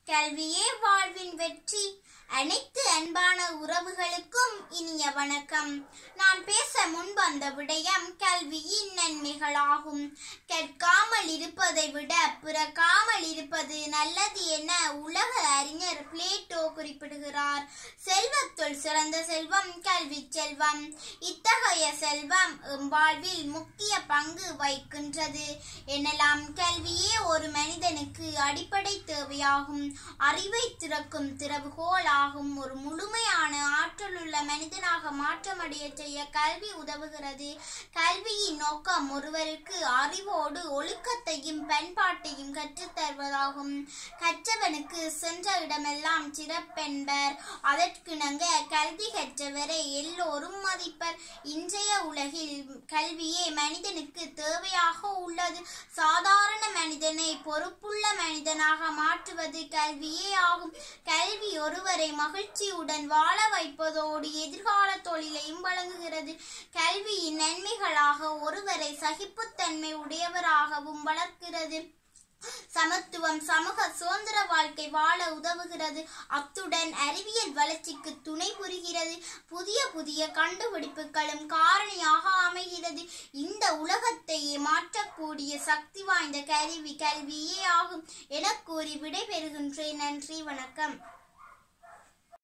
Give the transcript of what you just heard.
கல்வியே வாழ்வின் வெற்றி அனைத்து அன்பான உறவுகளுக்கும் இனிய வணக்கம் நான் பேச முன்வந்த விடயம் கல்வியின் நன்மைகளாகும் கற்காமல் இருப்பதை விட பிறக்காமல் இருப்பது நல்லது என உலக அறிஞர் பிளேட்டோ குறிப்பிடுகிறார் செல்வத்துள் சிறந்த செல்வம் கல்வி செல்வம் இத்தகைய செல்வம் எம் வாழ்வில் முக்கிய பங்கு வகிக்கின்றது எனலாம் கல்வியே ஒரு மனிதனுக்கு அடிப்படை தேவையாகும் அறிவை திறக்கும் திறவுகோல் ஆகும் ஒரு முழுமையான ஆற்றலுள்ள மனிதனாக மாற்றமடைய செய்ய கல்வி உதவுகிறது கல்வியின் நோக்கம் ஒருவருக்கு அறிவோடு ஒழுக்கத்தையும் பண்பாட்டையும் கற்றுத்தருவதாகும் கற்றவனுக்கு சென்ற இடமெல்லாம் சிறப்பென்பர் அதற்கிணங்க கல்வி கற்றவரை எல்லோரும் மதிப்பர் இன்றைய உலகில் கல்வியே மனிதனுக்கு தேவையாக உள்ளது சாதாரண மனிதனை பொறுப்புள்ள மனிதனாக மாற்றுவது கல்வியே ஆகும் கல்வி ஒருவரை மகிழ்ச்சியுடன் வாழ வைப்பதோடு எதிர்கால தொழிலையும் வழங்குகிறது கல்வியின் நன்மைகளாக ஒருவரை சகிப்புத்தன்மை உடையவராகவும் வளர்க்கிறது சமத்துவம் சமூக சுதந்திர வாழ்க்கை வாழ உதவுகிறது அத்துடன் அறிவியல் வளர்ச்சிக்கு துணை புரிகிறது புதிய புதிய கண்டுபிடிப்புகளும் காரணியாக அமைகிறது இந்த உலகத்தையே மாற்றக்கூடிய சக்தி வாய்ந்த கருவி கல்வியே ஆகும் என கூறி விடைபெறுகின்றேன் நன்றி வணக்கம்